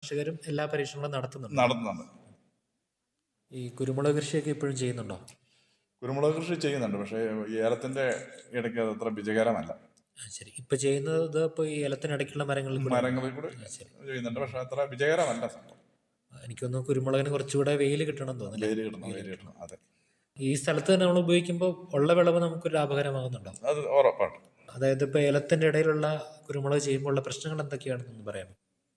കർഷകരും എല്ലാ പരീക്ഷണങ്ങളും നടത്തുന്നുണ്ട് നടത്തുന്നുണ്ട് ഈ കുരുമുളക് കൃഷിയൊക്കെ ഇപ്പോഴും ചെയ്യുന്നുണ്ടോ കുരുമുളക് കൃഷി ചെയ്യുന്നുണ്ട് പക്ഷേ ഈ ഏലത്തിന്റെ ഇടയ്ക്ക് അത് അത്ര വിജയകരമല്ല ആ, ശരി ഇപ്പൊ ചെയ്യുന്നത് ഇപ്പൊ ഈ ഏലത്തിനിടയ്ക്കുള്ള മരങ്ങളിൽ കൂടെ മരങ്ങളിൽ കൂടെ ചെയ്യുന്നുണ്ട് പക്ഷെ അത്ര വിജയകരമല്ല സംഭവം എനിക്ക് തോന്നുന്നു കുരുമുളകിന് കുറച്ചുകൂടെ വെയിൽ കിട്ടണം എന്ന് തോന്നുന്നു വേര് കിട്ടണം വേര് കിട്ടണം അതെ ഈ സ്ഥലത്ത് തന്നെ നമ്മൾ ഉപയോഗിക്കുമ്പോൾ ഉള്ള വിളവ് നമുക്ക് ലാഭകരമാകുന്നുണ്ടോ അത് ഉറപ്പാണ് അതായത് ഇപ്പൊ ഏലത്തിന്റെ ഇടയിലുള്ള കുരുമുളക് ചെയ്യുമ്പോൾ ഉള്ള പ്രശ്നങ്ങൾ എന്തൊക്കെയാണെന്ന് പറയാമോ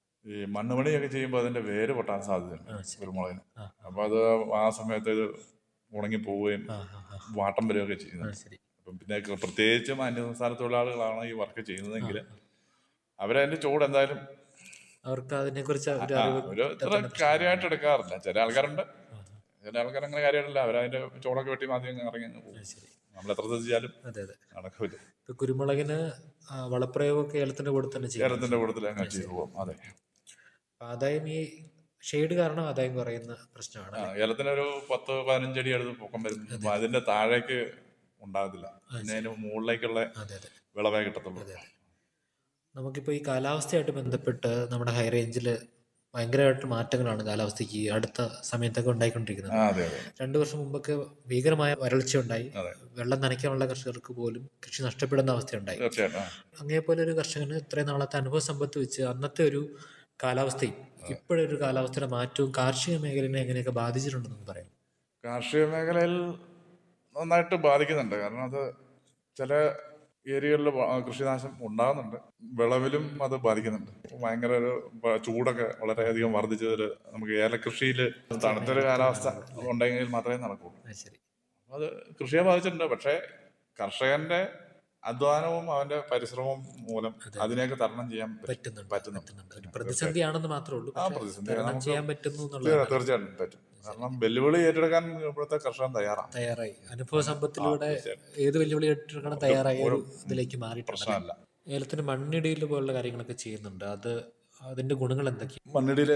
ഈ മണ്ണുമണിയൊക്കെ ചെയ്യുമ്പോൾ അതിന്റെ വേര് പൊട്ടാൻ സാധ്യതയുണ്ട് ആ, ശരി. കുരുമുളകിന് ആ. അപ്പൊ അത് ആ സമയത്ത് ഇത് ഉണങ്ങി പോവുകയും ആ ആ ആ, വാട്ടം വരികയൊക്കെ ആ ചെയ്യുന്നുണ്ട് ശരി അപ്പം പിന്നെ പ്രത്യേകിച്ചും അന്യസംസ്ഥാന തൊഴിലാളികളാണ് ഈ വർക്ക് ചെയ്യുന്നതെങ്കിൽ അവരതിന്റെ ചൂട് എന്തായാലും അവർക്ക് അതിനെ കുറിച്ച് ഒരു ആ, അറിവ് ഒരു ഇത്ര കാര്യമായിട്ട് എടുക്കാറില്ല ചില ആൾക്കാരുണ്ട് ചില ആൾക്കാർ അങ്ങനെ കാര്യമായിട്ടില്ല അവരതിന്റെ ചൂടൊക്കെ വെട്ടി മാറ്റി അങ്ങ് ഇറങ്ങി അങ്ങ് പോകും ആ, ശരി നമ്മൾ എത്ര ശ്രദ്ധിച്ചാലും അതെ അതെ നടക്കില്ല ഇപ്പൊ കുരുമുളകിന് ആ, വളപ്രയോഗമൊക്കെ ഏലത്തിന്റെ കൂടെ തന്നെ ചെയ്യും കേരളത്തിന്റെ കൂട്ടത്തിൽ അങ്ങ് ചെയ്തു പോകും അതെ അപ്പൊ ആദായം ഈ ഷെയ്ഡ് കാരണം ആദായം കുറയുന്ന പ്രശ്നമാണ് ആ, ഏലത്തിന് ഒരു പത്ത് പതിനഞ്ചടി അടുത്ത് പൊക്കം വരും അപ്പൊ അതിന്റെ താഴേക്ക് ഉണ്ടാകത്തില്ല പിന്നെ അതിന് മുകളിലേക്കുള്ള അതെ അതെ വിളവേ കിട്ടത്തുള്ളൂ അതെ അതെ നമുക്കിപ്പോൾ ഈ കാലാവസ്ഥയായിട്ട് ബന്ധപ്പെട്ട് നമ്മുടെ ഹൈ റേഞ്ചിൽ ഭയങ്കരമായിട്ട് മാറ്റങ്ങളാണ് കാലാവസ്ഥയ്ക്ക് ഈ അടുത്ത സമയത്തൊക്കെ ഉണ്ടായിക്കൊണ്ടിരിക്കുന്നത് ആ അതെ അതെ രണ്ടു വർഷം മുമ്പൊക്കെ ഭീകരമായ വരൾച്ച ഉണ്ടായി അതെ. വെള്ളം നനയ്ക്കാനുള്ള കർഷകർക്ക് പോലും കൃഷി നഷ്ടപ്പെടുന്ന അവസ്ഥയുണ്ടായി തീർച്ചയായിട്ടും ആ. അങ്ങേപോലെ ഒരു കർഷകന് ഇത്രയും നാളത്തെ അനുഭവ സമ്പത്ത് വെച്ച് അന്നത്തെ ഒരു കാലാവസ്ഥയും ഇപ്പോഴൊരു കാലാവസ്ഥയുടെ മാറ്റവും കാർഷിക മേഖലയെ എങ്ങനെയൊക്കെ ബാധിച്ചിട്ടുണ്ടെന്ന് പറയാം കാർഷിക മേഖലയിൽ നന്നായിട്ട് ബാധിക്കുന്നുണ്ട് കാരണം അത് ചില ഏരിയകളിൽ കൃഷിനാശം ഉണ്ടാകുന്നുണ്ട് വിളവിലും അത് ബാധിക്കുന്നുണ്ട് ഭയങ്കര ഒരു പ- ചൂടൊക്കെ വളരെയധികം വർദ്ധിച്ചതിൽ നമുക്ക് ഏലകൃഷിയിൽ തണുത്തൊരു കാലാവസ്ഥ ഉണ്ടെങ്കിൽ മാത്രമേ നടക്കുള്ളൂ ആ, ശരി അപ്പൊ അത് കൃഷിയെ ബാധിച്ചിട്ടുണ്ട് പക്ഷേ കർഷകന്റെ അധ്വാനവും അവന്റെ പരിശ്രമവും മൂലം അതിനെയൊക്കെ തരണം ചെയ്യാൻ പറ്റും. പറ്റുന്നുണ്ട് പറ്റുന്നുണ്ട്. പറ്റുന്നുണ്ട് ഒരു പ്രതിസന്ധിയാണെന്ന് മാത്രമേ ഉള്ളൂ ആ പക്ഷേ പ്രതിസന്ധി തരണം നമുക്ക് ചെയ്യാൻ പറ്റുന്നു തീർ- എന്നുള്ളതാണ് തീർച്ചയായിട്ടും പറ്റും കാരണം വെല്ലുവിളി ഏറ്റെടുക്കാൻ ഇപ്പോഴത്തെ കർഷകൻ തയ്യാറാണ് തയ്യാറായി അനുഭവ സമ്പത്തിലൂടെ ഏത് വെല്ലുവിളി ഏറ്റെടുക്കണം തയ്യാറായ ഒരു ഇതിലേക്ക് മാറിയിട്ടുണ്ട് പ്രശ്നമല്ല ഏലത്തിന് മണ്ണിടിയിൽ പോലുള്ള കാര്യങ്ങളൊക്കെ ചെയ്യുന്നുണ്ട് അത് അതിന്റെ ഗുണങ്ങൾ എന്തൊക്കെയാണ് മണ്ണിടിയില്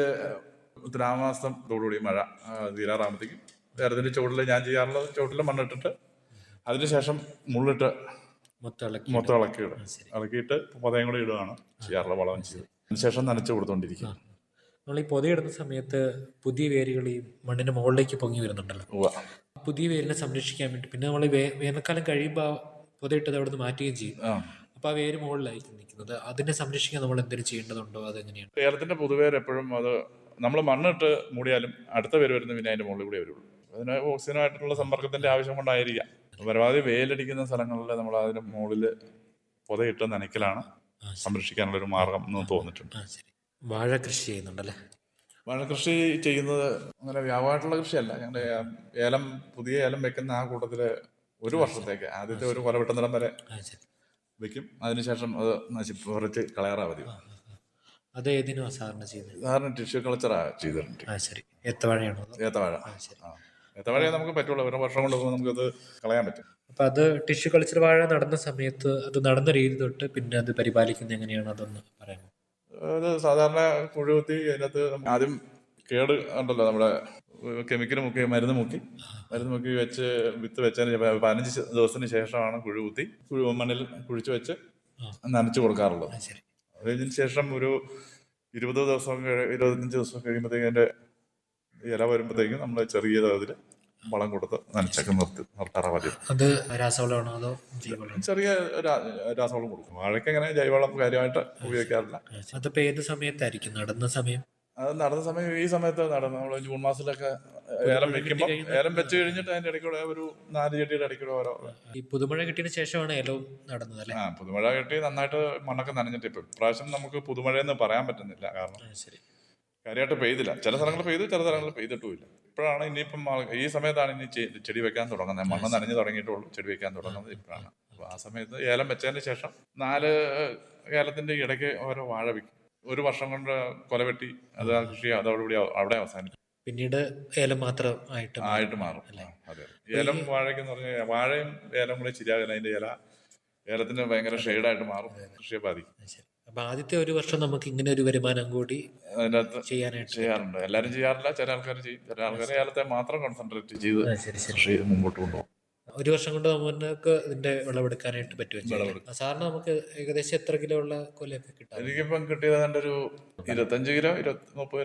ദ്രാമാസത്തോടുകൂടി മഴ ആ, തീരാറാകുമ്പോഴത്തേക്കും നേരത്തിന്റെ ചുവട്ടിൽ ഞാൻ ചെയ്യാറുള്ളത് ചുവട്ടിൽ മണ്ണിട്ടിട്ട് അതിനുശേഷം മുള്ളിട്ട് മൊത്തം ഇളക്കി മൊത്തം ഇളക്കിയിടും ശരി. ഇളക്കിയിട്ട് പൊതയും കൂടി ഇടുകയാണ് ചെയ്യാറുള്ള വളം ചെയ്യും അതിനുശേഷം നനച്ചു കൊടുത്തോണ്ടിരിക്കും നമ്മൾ ഈ പൊതയിടുന്ന സമയത്ത് പുതിയ വേരുകൾ ഈ മണ്ണിന്റെ മുകളിലേക്ക് പൊങ്ങി വരുന്നുണ്ടല്ലോ ഉവ്വ. പുതിയ വേരിനെ സംരക്ഷിക്കാൻ വേണ്ടി പിന്നെ നമ്മൾ വേനൽക്കാലം കഴിയുമ്പോൾ പൊതയിട്ടത് അവിടെ നിന്ന് മാറ്റുകയും ചെയ്യും ആ. അപ്പൊ ആ വേര് മുകളിലായിരിക്കും നിൽക്കുന്നത് അതിനെ സംരക്ഷിക്കാൻ നമ്മൾ എന്തെങ്കിലും ചെയ്യേണ്ടതുണ്ടോ അതെങ്ങനെയാണ് ഏലത്തിന്റെ പൊതുവേര് എപ്പോഴും അത് നമ്മൾ മണ്ണിട്ട് മൂടിയാലും അടുത്ത പേര് വരുന്ന പിന്നെ അതിന്റെ മുകളിൽ കൂടെ വരുള്ളൂ അതിന് ഓക്സിജനുമായിട്ടുള്ള സമ്പർക്കത്തിന്റെ ആവശ്യം കൊണ്ടായിരിക്കാം പരമാവധി വെയിലടിക്കുന്ന സ്ഥലങ്ങളിൽ നമ്മൾ അതിന് മുകളിൽ പുതയിട്ട് നനയ്ക്കലാണ് ആ, ശരി. സംരക്ഷിക്കാനുള്ള ഒരു മാർഗം എന്ന് തോന്നിയിട്ടുണ്ട് ആ ശരി വാഴ കൃഷി ചെയ്യുന്നുണ്ടല്ലേ വാഴകൃഷി ചെയ്യുന്നത് അങ്ങനെ വ്യാപകമായിട്ടുള്ള കൃഷിയല്ല ഞങ്ങളുടെ ഏലം പുതിയ ഏലം വെക്കുന്ന ആ കൂട്ടത്തില് ഒരു വർഷത്തേക്ക് ആദ്യത്തെ ഒരു കൊല വെട്ടുന്നിടം വരെ ആ ശരി വെക്കും അതിനുശേഷം അത് നശിപ്പ് കുറച്ച് കളയാറാ മതി ആ, ആ, ആ. അത് ഏതിനും സാധാരണ ചെയ്യുന്നത് സാധാരണ ടിഷ്യൂ കൾച്ചറാ ചെയ്തിട്ടുണ്ട് ആ ശരി എത്തവാഴയാണോ അതോ? ഏത്തവാഴ ആ ശരി ആ ഏത്തവാഴയെ നമുക്ക് പറ്റുള്ളൂ ഒരു വർഷം കൊണ്ട് നമുക്കത് കളയാൻ പറ്റും അപ്പൊ അത് ടിഷ്യൂ കൾച്ചർ വാഴ നടന്ന സമയത്ത് അത് നടന്ന രീതി തൊട്ട് പിന്നെ അത് പരിപാലിക്കുന്നത് എങ്ങനെയാണ് അതൊന്ന് പറയാമോ അത് സാധാരണ കുഴികുത്തി അതിനകത്ത് നമുക്ക് ആദ്യം കേട് ഉണ്ടല്ലോ നമ്മുടെ കെമിക്കൽ മുക്കി മരുന്ന് മുക്കി മരുന്ന് മുക്കി വെച്ച് വിത്ത് വെച്ചതിന് ശേഷം പതിനഞ്ച് ശ- ദിവസത്തിന് ശേഷമാണ് കുഴി കുത്തി കുഴി മണ്ണിൽ കുഴിച്ച് വെച്ച് ആ. നനച്ചു കൊടുക്കാറുള്ളത് ആ ശരി അതിന് ശേഷം ഒരു ഇരുപത് ദിവസം കഴി- ഇരുപത്തഞ്ച് ദിവസം കഴിയുമ്പോഴത്തേക്കും അതിന്റെ ഇല വരുമ്പോഴത്തേക്കും നമ്മൾ ചെറിയ തോതിൽ വളം കൊടുത്ത് നനച്ചൊക്കെ നിർത്തി നിർത്താറാ മതി അത് രാസവളമാണോ അതോ ജൈവവളമാണോ ചെറിയ രാ- രാസവളം കൊടുക്കും വാഴയ്ക്ക് അങ്ങനെ ജൈവവളം കാര്യമായിട്ട് ഉപയോഗിക്കാറില്ല ആ, ശരി. അതിപ്പോ ഏത് സമയത്തായിരിക്കും നടന്ന സമയം അത് നടന്ന സമയം ഈ സമയത്ത് നടന്നു നമ്മൾ ജൂൺ മാസത്തിലൊക്കെ ഏലം വെക്കുമ്പോൾ ഏലം വെച്ച് കഴിഞ്ഞിട്ട് അതിന്റെ ഇടയ്ക്കൂടെ ഒരു നാല് ചെടിയുടെ ഇടയ്ക്കൂടെ ഓരോ ഈ പുതുമഴ കിട്ടിയതിന് ശേഷമാണ് ഏലവും നടന്നത് അല്ലേ ആ പുതുമഴ കെട്ടി നന്നായിട്ട് മണ്ണൊക്കെ നനഞ്ഞിട്ട് ഇപ്പം ഇപ്രാവശ്യം നമുക്ക് പുതുമഴയെന്ന് പറയാൻ പറ്റുന്നില്ല കാരണം ആ, ശരി കാര്യമായിട്ട് പെയ്തില്ല ചില സ്ഥലങ്ങളിൽ പെയ്തു ചില സ്ഥലങ്ങളിൽ പെയ്തിട്ടുമില്ല ഇപ്പോഴാണ് ഇനിയിപ്പം ആൾ- ഈ സമയത്താണ് ഇനി ചെ- ചെടി വെക്കാൻ തുടങ്ങുന്നത് മണ്ണ് നനഞ്ഞു തുടങ്ങിയിട്ടുള്ളൂ ചെടി വെക്കാൻ തുടങ്ങുന്നത് ഇപ്പോഴാണ് അപ്പോൾ ആ സമയത്ത് ഏലം വെച്ചതിന് ശേഷം നാല് ഏലത്തിന്റെ ഇടയ്ക്ക് ഓരോ വാഴ വെക്കും ഒരു വർഷം കൊണ്ട് കൊലവെട്ടി അത് ആ കൃഷി അതോടുകൂടി അവിടെ അവസാനിക്കും പിന്നീട് ഏലം മാത്രം ആയിട്ട് മാറി. ആയിട്ട് മാറും ആ, അതെ ഏലം വാഴയ്ക്ക് എന്ന് പറഞ്ഞാൽ വാഴയും ഏലം കൂടെ ശരിയാകില്ല അതിന്റെ ഇല ഏലത്തിന് ഭയങ്കര ഷെയ്ഡായിട്ട് മാറും കൃഷിയെ ബാധിക്കും ആ, ശരി അപ്പൊ ആദ്യത്തെ ഒരു വർഷം നമുക്ക് ഇങ്ങനെ ഒരു വരുമാനം കൂടി അതിൻ്റെ അകത്ത് ചെയ്യാനായിട്ട് ചെയ്യാറുണ്ട് എല്ലാവരും ചെയ്യാറില്ല ചില ആൾക്കാർ ചെയ്യും ചില ആൾക്കാർ ഏലത്തെ മാത്രം കോൺസെൻട്രേറ്റ് ചെയ്ത് ആ, ശരി ശരി കൃഷി മുമ്പോട്ട് കൊണ്ടുപോകും ഒരു വർഷം കൊണ്ട് നമുക്ക് ഇതിന്റെ വിളവെടുക്കാനായിട്ട് പറ്റുമോ വിളവെടുക്കാം. സാധാരണ നമുക്ക് ഏകദേശം എത്ര കിലോ ഉള്ള കൊലയൊക്കെ കിട്ടാം എനിക്കിപ്പം കിട്ടിയത് ഏതാണ്ട് ഒരു ഇരുപത്തഞ്ച് കിലോ ഇരുപത്തി മുപ്പത്